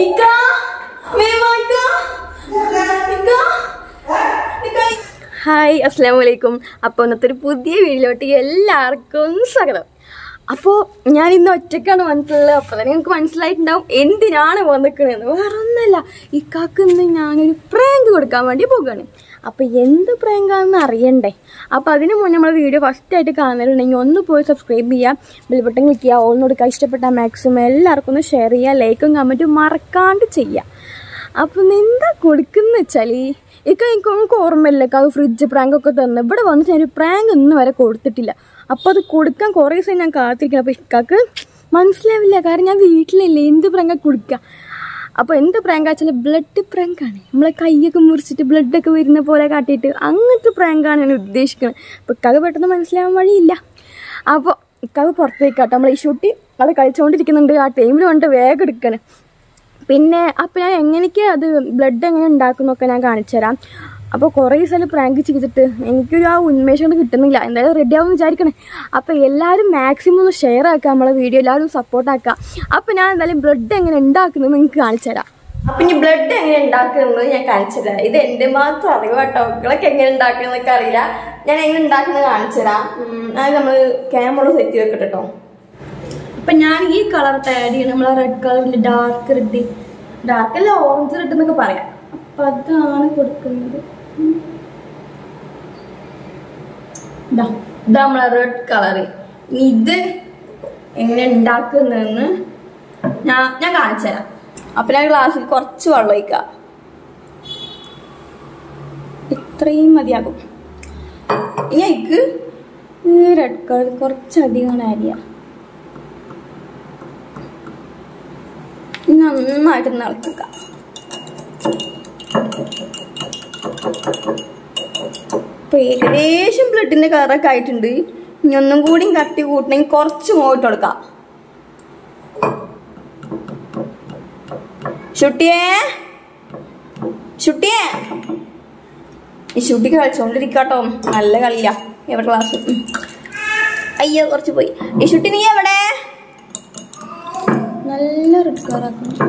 ഇക്ക, വേഗം വാ, ഇക്ക. ഇക്ക, ഇക്ക. ഹായ് അസ്സാം വലൈക്കും അപ്പോൾ ഇന്നത്തെ ഒരു പുതിയ വീഡിയോയിലോട്ട് എല്ലാവർക്കും സ്വാഗതം അപ്പോൾ ഞാൻ ഇന്ന് ഒറ്റക്കാണ് വന്നിട്ടുള്ളത് അപ്പോൾ തന്നെ നിങ്ങൾക്ക് മനസ്സിലായിട്ടുണ്ടാവും എന്തിനാണ് വന്നിക്കണതെന്ന് വേറെ ഒന്നല്ല ഇക്കാക്ക് ഇന്ന് ഞാനൊരു പ്രാങ്ക് കൊടുക്കാൻ വേണ്ടി പോകുകയാണ് അപ്പോൾ എന്ത് പ്രാങ്കാണെന്ന് അറിയണ്ടേ അപ്പോൾ അതിന് മുന്നേ നമ്മൾ വീഡിയോ ഫസ്റ്റ് ആയിട്ട് കാണുന്നുണ്ടെങ്കിൽ ഒന്ന് പോയി സബ്സ്ക്രൈബ് ചെയ്യുക ബെൽ ബട്ടൺ ക്ലിക്ക് ചെയ്യുക ഓൺ കൊടുക്കുക ഇഷ്ടപ്പെട്ട മാക്സിമം എല്ലാവർക്കും ഒന്ന് ഷെയർ ചെയ്യുക ലൈക്കും കമൻറ്റും മറക്കാണ്ട് ചെയ്യുക അപ്പം എന്താ കൊടുക്കുന്ന വെച്ചാൽ ഇക്ക എനിക്ക് നമുക്ക് ഓർമ്മയില്ല അത് ഫ്രിഡ്ജ് പ്രാങ്ക് ഒക്കെ തന്നു ഇവിടെ വന്നിട്ട് ഞാൻ ഒരു പ്രാങ്ക് ഒന്നും വരെ കൊടുത്തിട്ടില്ല അപ്പം അത് കൊടുക്കാൻ കുറേ ദിവസം ഞാൻ കാത്തിരിക്കണം അപ്പോൾ ഇക്കാക്ക് മനസ്സിലാവില്ല കാരണം ഞാൻ വീട്ടിലില്ലേ എന്ത് പ്രാങ്ക കൊടുക്കുക അപ്പോൾ എന്ത് പ്രാങ്ക് വെച്ചാൽ ബ്ലഡ് പ്രാങ്കാണ് നമ്മളെ കൈയൊക്കെ മുറിച്ചിട്ട് ബ്ലഡൊക്കെ വരുന്ന പോലെ കാട്ടിയിട്ട് അങ്ങനത്തെ പ്രാങ്കാണ് ഞാൻ ഉദ്ദേശിക്കുന്നത് അപ്പോൾ ഇക്കാക്ക് പെട്ടെന്ന് മനസ്സിലാവാൻ വഴിയില്ല അപ്പോൾ ഇക്കാക്ക് പുറത്തേക്ക് കേട്ടോ നമ്മൾ ഈ ഷൂട്ടി അത് കളിച്ചുകൊണ്ടിരിക്കുന്നുണ്ട് ആ ടൈമിൽ കൊണ്ട് വേഗം എടുക്കണം പിന്നെ അപ്പോൾ ഞാൻ എങ്ങനെയൊക്കെ അത് ബ്ലഡ് എങ്ങനെ ഉണ്ടാക്കുന്നൊക്കെ ഞാൻ കാണിച്ചു തരാം അപ്പോൾ കുറേ സ്ഥലം പ്രാങ്ക് ചെയ്തിട്ട് എനിക്കൊരു ആ ഉന്മേഷം കൊണ്ട് കിട്ടുന്നില്ല എന്തായാലും റെഡി ആവുമെന്ന് വിചാരിക്കണേ അപ്പോൾ എല്ലാവരും മാക്സിമം ഒന്ന് ഷെയർ ആക്കുക നമ്മളെ വീഡിയോ എല്ലാവരും സപ്പോർട്ട് ആക്കുക അപ്പോൾ ഞാൻ എന്തായാലും ബ്ലഡ് എങ്ങനെ ഉണ്ടാക്കുന്നത് നിങ്ങൾക്ക് കാണിച്ചു തരാം അപ്പം ഇനി ബ്ലഡ് എങ്ങനെ ഉണ്ടാക്കുന്നത് ഞാൻ കാണിച്ചു തരാം ഇത് എൻ്റെ മാത്രം അറിവ് കേട്ടോ മക്കളൊക്കെ എങ്ങനെ ഉണ്ടാക്കുന്നതൊക്കെ അറിയില്ല ഞാൻ എങ്ങനെ ഉണ്ടാക്കുന്നത് കാണിച്ചു തരാം ഉം, അത് നമ്മൾ ക്യാമറ സെറ്റ് വെക്കട്ടെ കേട്ടോ അപ്പൊ ഞാൻ ഈ കളർ ആഡ് ചെയ്യണം നമ്മളെ റെഡ് കളറിൽ ഡാർക്ക് റെഡ് ഡാർക്ക് അല്ല ഓറഞ്ച് റെഡ് എന്നൊക്കെ പറയാം അപ്പൊ അതാണ് കൊടുക്കുന്നത് ഉം. ദാ, ഇതാ നമ്മളെ റെഡ് കളർ ഇത് എങ്ങനെ ഉണ്ടാക്കുന്നതെന്ന് ഞാൻ ഞാൻ കാണിച്ചു തരാം അപ്പൊ ഞാൻ ഗ്ലാസ്സിൽ കുറച്ച് വെള്ളം ഒഴിക്കാം ഇത്രയും മതിയാകും ഇനി എനിക്ക് റെഡ് കളർ കുറച്ചധികം ആഡ് ചെയ്യാം നന്നായിട്ട് നിളക്കുക ഇപ്പൊ ഏകദേശം ബ്ലഡിന്റെ കളറൊക്കെ ആയിട്ടുണ്ട് ഇനി ഒന്നും കൂടി കട്ടി കൂട്ടണമെങ്കിൽ കുറച്ച് മുകളിട്ട് കൊടുക്കാം ഷുട്ടിയേ ഷുട്ടിയേ ഈ ഷുട്ടിക്ക് കളിച്ചോണ്ടിരിക്കാട്ടോ നല്ല കളിയാ എവിടെ ക്ലാസ് അയ്യോ കുറച്ച് പോയി ഈ ഷുട്ടി നീ എവിടെ നല്ല റെഡ് കളറാക്കുന്നു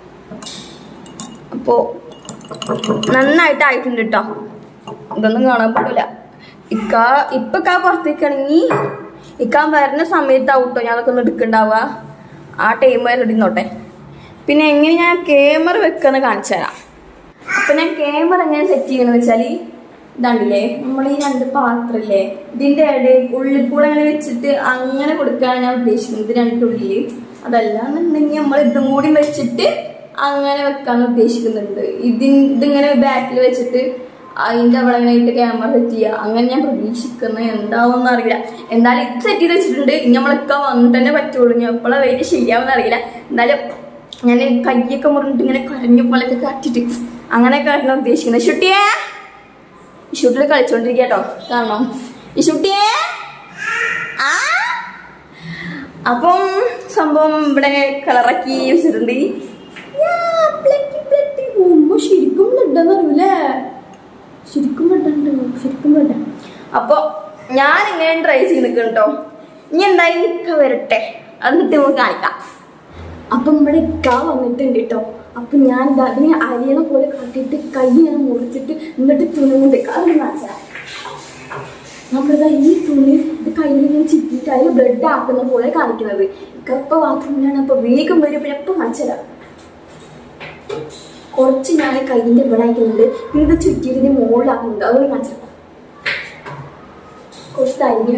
അപ്പോ നന്നായിട്ട് ആയിട്ടുണ്ട് കേട്ടോ ഇതൊന്നും കാണാൻ പറ്റില്ല ഇക്ക ഇപ്പൊ കാ പുറത്തേക്കാണെങ്കിൽ ഇക്കാൻ വരുന്ന സമയത്താവും കേട്ടോ ഞാൻ അതൊക്കെ ഒന്ന് എടുക്കണ്ടാവുക ആ ടൈം വരെ ഇടുന്നോട്ടെ പിന്നെ എങ്ങനെ ഞാൻ ക്യാമറ വെക്കുന്ന കാണിച്ചു തരാം അപ്പൊ ഞാൻ ക്യാമറ എങ്ങനെ സെറ്റ് ചെയ്യണമെന്ന് വെച്ചാല് ഇതാണ്ടില്ലേ നമ്മൾ ഈ രണ്ട് പാത്രല്ലേ ഇതിന്റെ ഇടയിൽ ഉള്ളിൽ കൂടെ അങ്ങനെ വെച്ചിട്ട് അങ്ങനെ കൊടുക്കാനാണ് ഞാൻ ഉദ്ദേശിക്കുന്നത് ഇത് രണ്ടുള്ളില് അതല്ല എന്നുണ്ടെങ്കിൽ നമ്മൾ ഇതും കൂടി വെച്ചിട്ട് അങ്ങനെ വെക്കാൻ ഉദ്ദേശിക്കുന്നുണ്ട് ഇതിൻ ഇതിങ്ങനെ ബാക്കിൽ വെച്ചിട്ട് അതിന്റെ അവിടെ അങ്ങനെ ഇട്ട് ക്യാമറ സെറ്റ് ചെയ്യുക അങ്ങനെ ഞാൻ പ്രതീക്ഷിക്കുന്നത് എന്താവും അറിയില്ല എന്തായാലും ഇത് സെറ്റ് ചെയ്ത് വെച്ചിട്ടുണ്ട് ഇനി നമ്മളൊക്കെ വന്നിട്ട് തന്നെ പറ്റുള്ളൂ ഞാൻ എപ്പോഴാ വെയിറ്റ് ശരിയാവുന്ന അറിയില്ല എന്തായാലും ഞാൻ കയ്യൊക്കെ മുറിഞ്ഞിട്ട് ഇങ്ങനെ കരഞ്ഞ പോലെയൊക്കെ കാട്ടിട്ട് അങ്ങനെ കാട്ടണം ഉദ്ദേശിക്കുന്നത് ഷുട്ടിയേ ഈ ഷൂട്ടിൽ കളിച്ചോണ്ടിരിക്കുക കേട്ടോ കാണണം ഈ ഷുട്ടിയേ ആ അപ്പം സംഭവം ഇവിടെ കളറാക്കി വെച്ചിട്ടുണ്ട് യാ, പ്ലറ്റി, പ്ലറ്റി. ഉമ്മ ശരിക്കും ബ്ലഡെന്ന് അറിയൂലേ ശരിക്കും ബ്ലഡുണ്ട് ശരിക്കും ബ്ലഡ് അപ്പൊ ഞാൻ ഇങ്ങനെ ട്രൈ ചെയ്ത് നിൽക്കും കേട്ടോ ഇനി എന്തായാലും നിക്ക വരട്ടെ എന്നിട്ട് നമുക്ക് കാണിക്കാം അപ്പം ഇവിടെ ഇക്ക വന്നിട്ടുണ്ട് കേട്ടോ അപ്പൊ ഞാൻ ദാ അതിനെ അരിയണ പോലെ കാട്ടിയിട്ട് കൈ ഇങ്ങനെ മുറിച്ചിട്ട് എന്നിട്ട് തുണി കൊണ്ട് അത് കാണിച്ചാ നമ്മളിതാ ഈ തുണി ഇത് കയ്യിൽ ഇങ്ങനെ ചിറ്റിയിട്ട് അതിൽ ബ്ലഡ് ആക്കുന്ന പോലെ കാണിക്കുന്നത് ഇപ്പൊ ബാത്റൂമിലാണ് അപ്പൊ വേഗം വരും പിന്നെ എപ്പോ കാണിച്ചതാ കുറച്ച് ഞാൻ കയ്യിന്റെ ഇവിടെ അയക്കുന്നുണ്ട് പിന്നെ ഇത് ചുറ്റിയതിന്റെ മുകളിലാക്കുന്നുണ്ട് അതുകൊണ്ട് കാണിച്ചതാ കുറച്ച് തരിഞ്ഞ്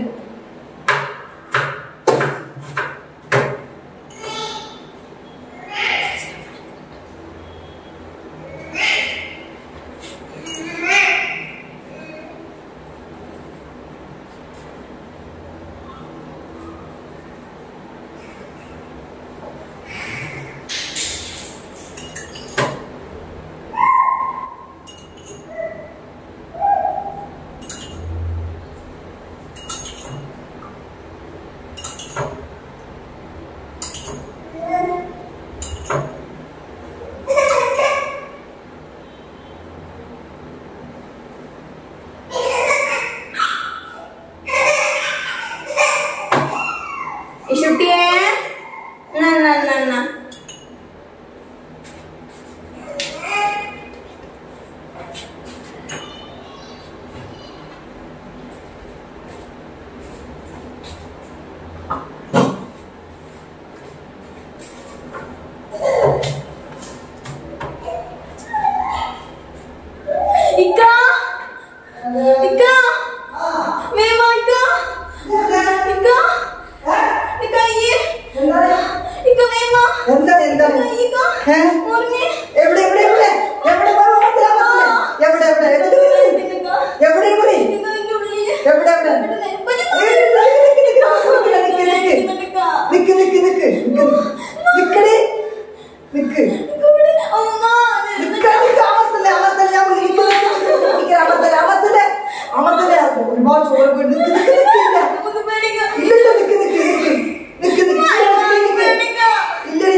ഏ? മുറിഞ്ഞ്. എവിടെ എവിടെ എവിടെ എവിടെ വാ, വാ, വാ, വാ, വാ. എവിടെ എവിടെ എവിടെ നിക്ക. എവിടെ മുറി നിക്ക ഇതിന്റെ ഉള്ളില്. എവിടെ എവിടെ ഇവിടെ നെ- ഒരു ഏയ്, നിക്ക്, നിക്ക്, നിക്ക്, നിക്ക്, നിക്ക്. നിക്ക് നിക്ക് നിക്ക് നിക്ക് നിക്കടി നിക്ക് ഇവിടെ. അമ്മ, നിക്ക്, നിക്ക്, അമർത്തല്ലേ, അമർത്തല്ലേ, ഞാൻ വിളിക്കുന്നു. നിക്ക്, അമർത്തല്ലേ, അമർത്തല്ലേ, അമർത്തല്ലേ. ഒരുപാട് ചോറ് പോയി. നിക്ക്, നിക്ക്, നിക്ക്, ഇല്ല. നമുക്ക് പേടിക്കാം. ഇല്ല, ഇല്ല, നിക്ക്, നിക്ക്, നിക്ക്. നിക്ക്, നിക്ക്, നിക്ക്, നിക്ക്. പേടിക്കാം. ഇല്ലടി.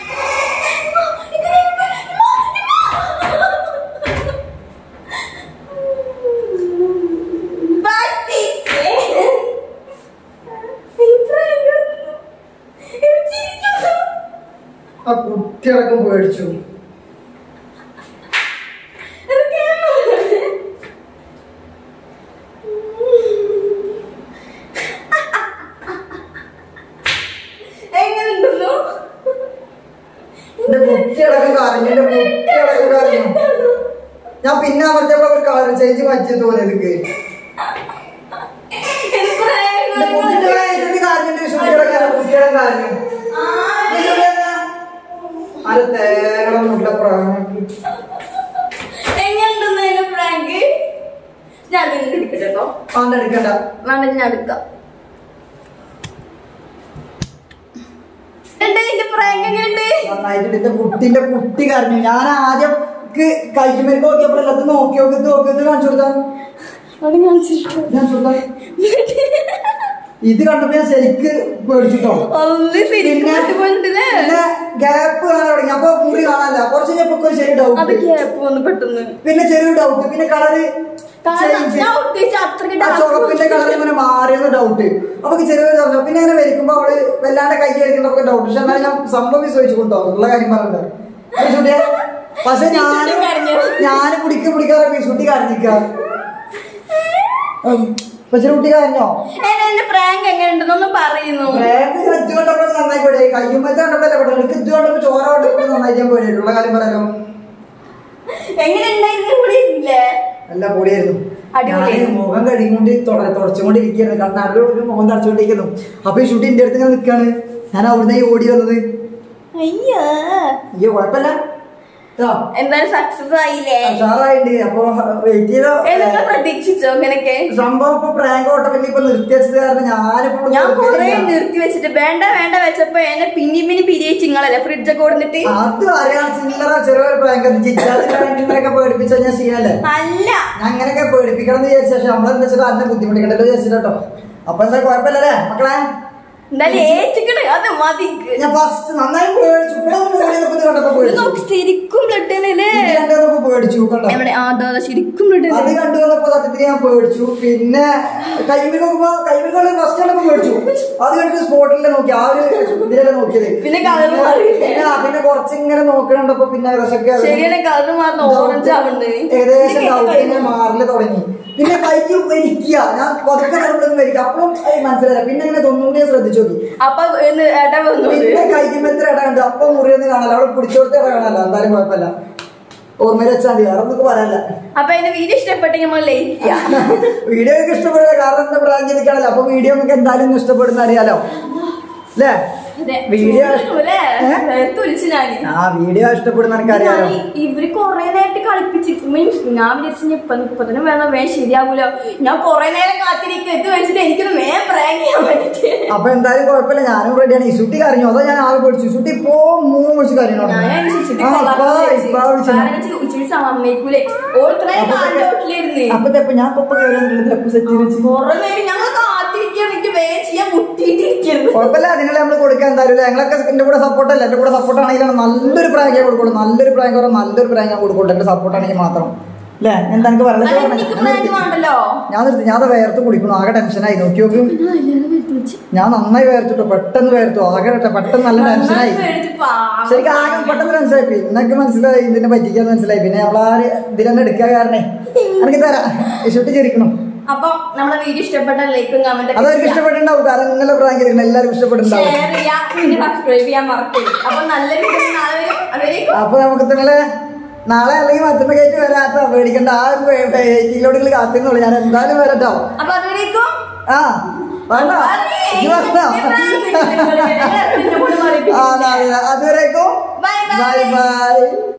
പറ്റിച്ചേ. ഇത്രയും ചിരിക്കുന്നു. ആ കുട്ടിയടക്കം പേടിച്ചു എങ്ങനെയുണ്ടല്ലോ എന്റെ കുട്ടിയടക്കം കരഞ്ഞു എന്റെ കുട്ടിയടക്കം കരഞ്ഞു ഞാൻ പിന്നെ അമർത്തിയപ്പോ ഒരു കളർ ചേഞ്ച് മാറ്റി തോന്നിയത് എന്റെ കുട്ടിയുടെ കാര്യത്തിൽ കരഞ്ഞിട്ട് കുട്ടിയുടെ കുട്ടിയുടെ കരഞ്ഞു അത് തേങ്ങണം മുട്ട പ്രാങ്ക് എങ്ങനെയുണ്ടെന്ന് എന്റെ പ്രാങ്ക് ഞാൻ നിന്നെ എടുക്കട്ടെ കേട്ടോ അവന്റെ എടുക്കണ്ട വേണ്ട ഞാൻ എടുക്കാം എന്റെ എന്റെ പ്രാങ്ക് എങ്ങനെയുണ്ട് നന്നായിട്ട് എന്റെ കുട്ടിന്റെ കുട്ടി കരഞ്ഞു ഞാൻ ആദ്യം കൈമേലേക്ക് നോക്കിയപ്പോൾ എല്ലാത്തും നോക്കി നോക്കി ഇത് നോക്കി ഇത് കാണിച്ചു കൊടുത്താ അവിടെ ഞാൻ ചിരിക്കും ഞാൻ ചോദിച്ചാ ഇത് കണ്ടപ്പോ ഞാൻ ശരിക്ക് പേടിച്ചിട്ടോ ഒന്നും ശരിക്കും പോയിട്ടുണ്ടല്ലേ പിന്നെ ഗ്യാപ്പ് കാണാൻ തുടങ്ങി അപ്പൊ മുറി കാണാനില്ല കുറച്ച് കഴിഞ്ഞപ്പോ ഒരു ചെറിയ അത് ഡൗട്ട് ഗ്യാപ്പ് വന്ന് പെട്ടെന്ന് പിന്നെ ചെറിയ ഡൗട്ട് പിന്നെ കളറ് കാരണം ഞാൻ ഉദ്ദേശിച്ച അത്രയ്ക്ക് ആ ചുവപ്പിന്റെ കളർ ഇങ്ങനെ മാറിയെന്ന് ഡൗട്ട് അപ്പൊ ചെറിയൊരു ഡൗട്ട് പിന്നെ ഇങ്ങനെ വരയ്ക്കുമ്പോ അവള് വല്ലാണ്ട് കൈ കളിക്കുന്നപ്പോ ഡൗട്ട് പക്ഷെ എന്നാലും ഞാൻ സംഭവം വിശ്വസിച്ചു കൊണ്ടോ ഉള്ള കാര്യം പറഞ്ഞത് പക്ഷെ ഞാൻ വിഷുട്ടി കരഞ്ഞു. ഞാൻ കുടിക്ക് പിടിക്കാതെ വിഷുട്ടി കരഞ്ഞിക്ക പക്ഷെ കുട്ടി കരഞ്ഞോ എന്നെ എന്റെ പ്രാങ്ക് എങ്ങനെയുണ്ടെന്നൊന്ന് പറയുന്നു വേഗം ഇത് കണ്ടപ്പോൾ നന്നായി പോയി കയ്യുമ്പത്തെ കണ്ടപ്പോഴല്ലേ പെട്ടെന്ന് എനിക്ക് ഇത് കണ്ടപ്പോ ചോര കണ്ടപ്പോൾ നന്നായിരിക്കാൻ പോയിട്ടുള്ള കാര്യം പറയാലോ എങ്ങനെ ഉണ്ടായിരുന്നു കൂടി ഇല്ലേ നല്ല പൊടിയായിരുന്നു അടിപൊളിയായിരുന്നു. ഞാൻ മുഖം കഴുകിക്കൊണ്ട് തുടച്ചുകൊണ്ടിരിക്കുകയായിരുന്നു കണ്ണാടിൽ ഒരു മുഖം തുടച്ചുകൊണ്ടിരിക്കുന്നു അപ്പൊ ഈ ഷൂട്ടി എന്റെ അടുത്ത് ഇങ്ങനെ നിൽക്കാണ് ഞാൻ അവിടുന്ന് ഈ ഓടി വന്നത് അയ്യോ അയ്യോ കുഴപ്പമില്ല ആ, എന്തായാലും സക്സസ് ആയില്ലേ ഉഷാറായിട്ടുണ്ട് അപ്പൊ വെയിറ്റ് ചെയ്തോ എന്നൊക്കെ പ്രതീക്ഷിച്ചോ ഇങ്ങനൊക്കെ സംഭവം ഇപ്പൊ പ്രാങ്ക് ഓട്ടോമാറ്റിക് ഇപ്പൊ നിർത്തിവെച്ചത് കാരണം ഞാനിപ്പോ ഞാൻ കൊറേ നിർത്തി വെച്ചിട്ട് വേണ്ട വേണ്ട വെച്ചപ്പോ എന്നെ പിന്നി പിന്നി പിരിയിച്ച് നിങ്ങളല്ലേ ഫ്രിഡ്ജൊക്കെ കൊടുത്തിട്ട് അത് അറിയാൻ ചില്ലറ ചെറിയൊരു പ്രാങ്ക് ചിറ്റാതിനൊക്കെ പേടിപ്പിച്ച ഞാൻ സീനല്ലേ അല്ല ഞാൻ അങ്ങനെയൊക്കെ പേടിപ്പിക്കണം എന്ന് വിചാരിച്ച പക്ഷെ നമ്മളെന്താ വെച്ചാൽ അന്നെ ബുദ്ധിമുട്ടിക്കണ്ടല്ലോ വിചാരിച്ചിട്ടോ കേട്ടോ അപ്പൊ എന്താ കുഴപ്പമില്ലല്ലേ മക്കളെ എന്തായാലും ഏച്ചിക്കണ് അത് മതി ഞാൻ ഫസ്റ്റ് നന്നായി പേടിച്ചു ഇപ്പോഴൊന്നും പേടിയപ്പോ ഇത് കണ്ടപ്പോ ഇത് പേടിച്ചു നോക്ക് ശരിക്കും ബ്ലഡ് തന്നെയല്ലേ ഇത് കണ്ടപ്പോ പേടിച്ചു കണ്ടോ എവിടെ ആ അതാ അതാ, ശരിക്കും ബ്ലഡ് അത് കണ്ടു വന്നപ്പോ സത്യത്തിൽ ഞാൻ പേടിച്ചു പിന്നെ കൈമിൽ നോക്കുമ്പോ കൈമിൽ ഫസ്റ്റ് കണ്ടപ്പോ പേടിച്ചു അത് കണ്ടിട്ട് സ്പോട്ടിലെ നോക്കി ആ ഒരു ഇതിലല്ലേ നോക്കിയത് പിന്നെ colour മാറിയില്ലേ? പിന്നെ ആ, പിന്നെ കുറച്ചിങ്ങനെ നോക്കണണ്ടപ്പോ പിന്നെ രസമൊക്കെ ശരിയാണ് കളർ മാറുന്ന ഓറഞ്ച് ആവുന്നുണ്ട് ഏകദേശം ഡൗട്ട് ഇങ്ങനെ മാറില് തുടങ്ങി പിന്നെ കൈ വലിക്കുക ഞാൻ പതുക്കെ നടന്നു വലിക്കുക അപ്പോഴും അത് മനസ്സിലായില്ല പിന്നെ ഇങ്ങനെ തൊണ്ണൂറ് ഞാൻ ശ്രദ്ധിച്ചു നോക്കി അപ്പൊ എന്ന് ഏട്ടാ വന്നു പിന്നെ കൈക്കുമ്പത്ര ഇട കണ്ടു അപ്പൊ മുറിയൊന്നും കാണാല്ല അവിടെ പിടിച്ചോടത്ത് ഇട കാണാല്ല എന്തായാലും കുഴപ്പമില്ല ഓർമ്മയിൽ വെച്ചാൽ മതി വേറെ ഒന്നും പറയാനില്ല അപ്പൊ എന്റെ വീഡിയോ ഇഷ്ടപ്പെട്ടെങ്കിൽ നമ്മൾ ലൈക്ക് ചെയ്യാം വീഡിയോ ഒക്കെ ഇഷ്ടപ്പെടില്ല കാരണം എന്താ പറയാൻ ചെയ്തിട്ടാണല്ലോ അപ്പൊ വീഡിയോ നമുക്ക് എന്തായാലും ഒന്ന് ഇഷ്ടപ്പെടുന്ന അറിയാലോ അല്ലേ അതെ. വീഡിയോ ചൂടുണ്ടല്ലേ? ഏ? നേരത്തെ വിളിച്ചു ഞാന് ആ വീഡിയോ ഇഷ്ടപ്പെടുന്ന എനിക്ക് അറിയാലോ ഞാൻ ഇവര് കൊറേ നേരത്തെ കളിപ്പിച്ചിട്ട് മീൻസ് ഞാൻ വിചാരിച്ചു ഇനി ഇപ്പൊ ഇപ്പൊ തന്നെ വേണം വേ ശരിയാകൂലോ ഞാൻ കൊറേ നേരം കാത്തിരിക്കും ഇത് വെച്ചിട്ട് എനിക്കൊന്ന് വേ പ്രാങ്ക് ചെയ്യാൻ വേണ്ടിട്ട് അപ്പൊ എന്തായാലും കുഴപ്പമില്ല ഞാനും റെഡിയാണ് ഇസുട്ടി കരഞ്ഞു അതോ ഞാൻ ആകെ പഠിച്ചു ഇസുട്ടി ഇപ്പോ മൂന്ന് വിളിച്ച് കരഞ്ഞോ ഞാൻ അനുസരിച്ചിട്ട് ആ, ഇപ്പൊ ഇപ്പൊ വിളിച്ചു ഉച്ചിരി സമ്മതിക്കൂലേ ഓർത്തനെ കാണ്ടോട്ടിലിരുന്ന് അപ്പൊ തെപ്പ് ഞാൻ ഇപ്പൊ കയറി തെപ്പ് സെറ്റ് വെച്ച് കൊറേ നേരം ഞങ്ങൾ കാത്തിരിക്കാൻ എനിക്ക് വേ ചെയ്യാൻ മുട്ടിയിട്ടിരിക്കുന്നു കുഴപ്പമില്ല അതിനുള്ള നമ്മൾ കൊടുക്കാൻ എന്തായാലും ഇല്ല. ഞങ്ങളൊക്കെ എന്റെ കൂടെ സപ്പോർട്ട് അല്ല എന്റെ കൂടെ സപ്പോർട്ട് ആണെങ്കിലും നല്ലൊരു പ്രാങ്ക് ഞാൻ കൊടുക്കുള്ളൂ നല്ലൊരു പ്രാങ്ക് പറഞ്ഞാൽ നല്ലൊരു പ്രാങ്ക് ഞാൻ കൊടുക്കുള്ളൂ എന്റെ സപ്പോർട്ട് ആണെങ്കിൽ മാത്രം അല്ലേ എന്താ എനിക്ക് അല്ല, എനിക്ക് പ്രാങ്ക് പറയുന്നത് വേണ്ടല്ലോ ഞാൻ നിർത്തി ഞാൻ അത് വേർത്ത് കുടിക്കണം ആകെ ടെൻഷനായി നോക്കി നോക്ക് ഞാൻ നന്നായി വേർത്തിട്ടു പെട്ടെന്ന് വേർത്തു ആകെ പെട്ടെന്ന് നല്ല ടെൻഷനായി ശരിക്കും ആകെ പെട്ടെന്ന് ടെൻഷനായി പിന്നൊക്കെ മനസ്സിലായി ഇതിനെ പറ്റിക്കാൻ മനസ്സിലായി പിന്നെ നമ്മളാ ഇതിൽ തന്നെ എടുക്കുക കാരണേ എനിക്ക് തരാം ഇഷ്ടപ്പെട്ട് ചിരിക്കണം അപ്പൊ നമ്മുടെ വീഡിയോ ഇഷ്ടപ്പെട്ട ലൈക്കും കമന്റ് അതവർക്ക് ഇഷ്ടപ്പെട്ടിട്ടുണ്ടാവും കാരണം ഇന്നലെ പ്രാങ്ക് ചെയ്തിട്ടുണ്ട് എല്ലാവരും ഇഷ്ടപ്പെട്ടിട്ടുണ്ടാവും ഷെയർ ചെയ്യാം പിന്നെ സബ്സ്ക്രൈബ് ചെയ്യാൻ മറക്കരുത് അപ്പൊ നല്ല വീഡിയോ നാളെ വരും അതുവരേക്കും അപ്പൊ നമുക്ക് തന്നെ നാളെ അല്ലെങ്കിൽ മറ്റന്ന കയറ്റി വരാട്ടോ പേടിക്കണ്ട ആ വെയിറ്റിങ്ങിലോട് നിങ്ങൾ കാത്തിരുന്നുള്ളൂ ഞാൻ എന്തായാലും വരട്ടോ അപ്പൊ അതുവരേക്കും ആ വേണ്ട ഇജ്ജ് വരണോ? ആ അതെ, അതെ. അതുവരേക്കും ബൈ ബൈ ബൈ ബൈ